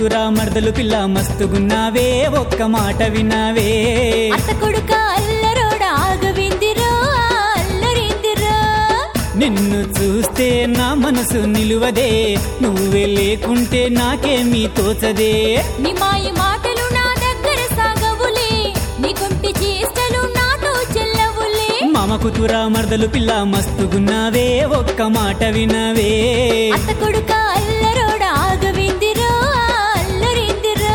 కూతురా మరదలు పిల్ల మస్తుగున్నావే ఒక్క మాట వినావే అత్త కొడుక అల్లరోడ ఆగవిందిరో అల్లరిందిరో నిన్ను చూస్తే నా మనసు నిలువదే నువ్వే లేకుంటే నాకేమీ తోచదే నిమాయి మాటలు నా దగ్గర సాగవులే నీకుంటి చేష్టలు నాతో చెల్లవులే మామ కూతురా మరదలు పిల్ల మస్తుగున్నావే ఒక్క మాట వినవే అత్త కొడుక అల్లరోడ ఆగవిందిరో అల్లరిందిరో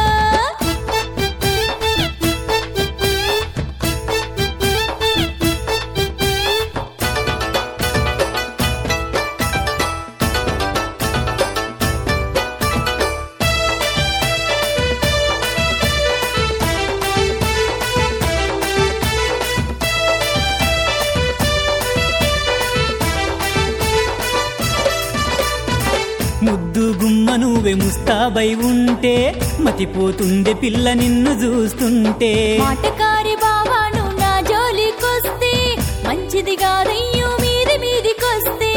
ముద్దు గుమ్మ నువ్వే ముస్తాబై ఉంటే మతిపోతుందే పిల్ల నిన్ను చూస్తుంటే మాటకారి బావాను నా జోలికొస్తే మంచిది కాదయ్యో మీది మీదికొస్తే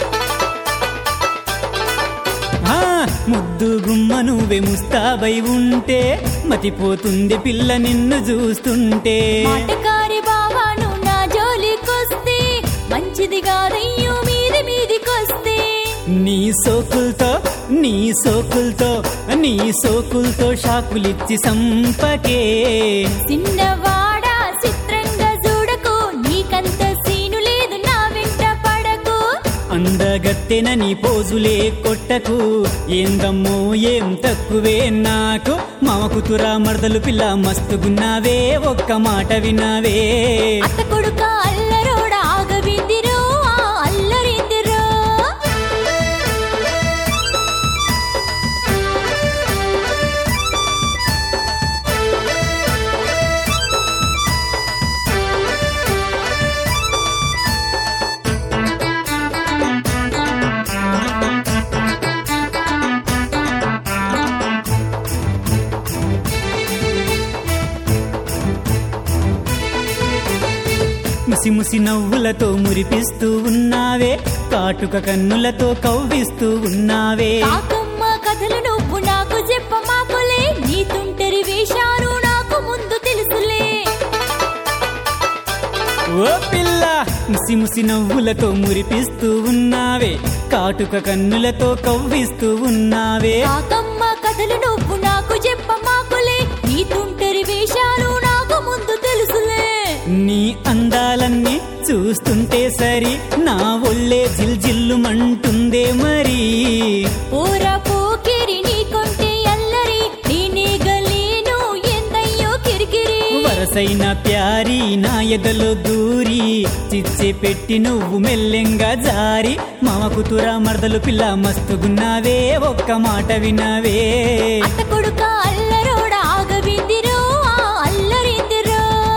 ఆ, ముద్దు గుమ్మ నువ్వే ముస్తాబై ఉంటే మతిపోతుంది పిల్ల నిన్ను చూస్తుంటే మాటకారి బావాను నా జోలికొస్తే మంచిది కాదయ్యో మీది మీదికొస్తే నీ సోకులతో నీ సోకులతో నీ సోకులతో షాకులిచ్చి సంపకే చిన్నవాడా చిత్రంగా చూడకు నీకంత సీను లేదు నా వెంట పడకు అందగత్తెన నీ పోజులే కొట్టకు ఏందమ్మో ఏం తక్కువే నాకు మామ కూతురా మరదలు పిల్ల మస్తుగున్నావే ఒక్క మాట వినావే అత్త కొడుక అల్లరోడ ఆగవిందిరో ఆ అల్లరిందిరో ముసి ముసి నవ్వులతో మురిపిస్తూ ఉన్నావే కాటుక కన్నులతో కవ్విస్తూ ఉన్నావే కాకమ్మ కథలు నువ్వు నాకు చెప్పమాకులే నీ తుంటరి వేషాలు నాకు ముందు తెలుసులే ఓ పిల్ల ముసి ముసి నవ్వులతో మురిపిస్తూ ఉన్నావే కాటుక కన్నులతో కవ్విస్తూ ఉన్నావే కాకమ్మ కథలు నువ్వు నాకు చెప్పమాకులే నీ తుంటరి వేషాలు నాకు ముందు తెలుసులే నీ అందాలన్నీ చూస్తుంటే సరి నా ఒళ్ళే జిల్జిల్లుమంటుందే మరి పోరా పోకిరి నీ కొంటే అల్లరి నేనే గలేను ఎందయ్యో కిరికిరి వరసైన ప్యారి నా ఎదలో దూరి చిచ్చే పెట్టి నువ్వు మెల్లెంగా జారి మామ కూతురా మరదలు పిల్ల మస్తుగున్నావే ఒక్క మాట వినవే అత్త కొడుక అల్లరోడ ఆగవిందిరో ఆ అల్లరిందిరో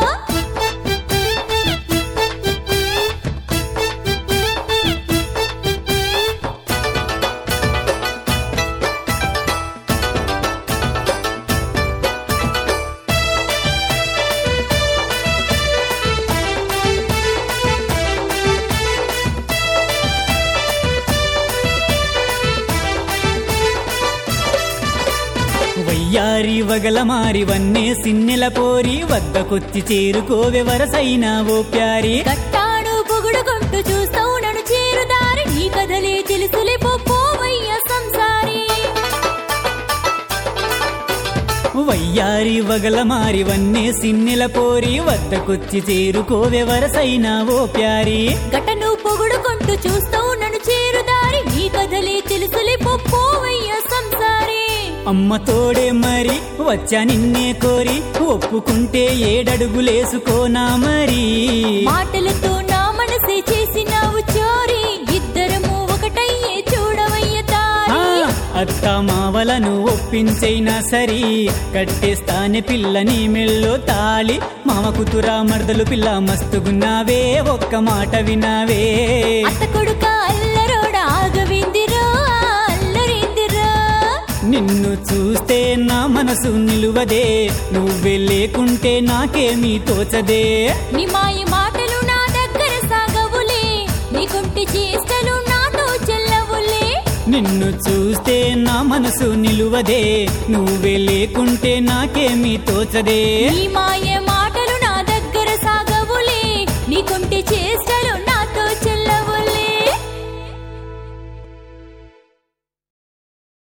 వయ్యారి వగల మారి వన్నే సిన్నెల పోరి వద్దకొచ్చి చేరుకోవె వరసైన ఓ ప్యారి కట్టాడు పొగుడు కొట్టు చూస్తావు నన్ను చేరుదారి నీ కథలే తెలుసులే పోవయ్య సంసారి వయ్యారి వగల మారి వన్నే సిన్నెల పోరి వద్దకొచ్చి చేరుకోవె వరసైన ఓ ప్యారి గటను పొగుడు కొట్టు చూస్తావు నన్ను చేరుదారి నీ కథలే తెలుసులే పోవయ్య సంసారి అమ్మ తోడే మరి వచ్చా నిన్నే కోరి ఒప్పుకుంటే ఏడడుగులేసుకోనా మరి మాటలతో నా మనసే చేసినావు చోరీ ఇద్దరము ఒకటయ్యే చూడవయ్య ఆ, తారి అత్త మావలను ఒప్పించైనా సరి కట్టేస్తానే పిల్లని మెల్లో తాళి మామ కూతురా మరదలు పిల్ల మస్తుగున్నావే ఒక్క మాట వినావే అత్త కొడుక అల్లరోడ ఆగవిందిరో ఆ అల్లరిందిరో నిన్ను చూస్తే నా మనసు నిలువదే నువ్వే లేకుంటే నాకేమీ తోచదే నిమాయి మాటలు నా దగ్గర సాగవులే నీకుంటి చేష్టలు నాతో చెల్లవులే నిన్ను చూస్తే నా మనసు నిలువదే నువ్వే లేకుంటే నాకేమీ తోచదే నీ మాయ మాటలు నా దగ్గర సాగవులే నీ కొంటి చేష్టలు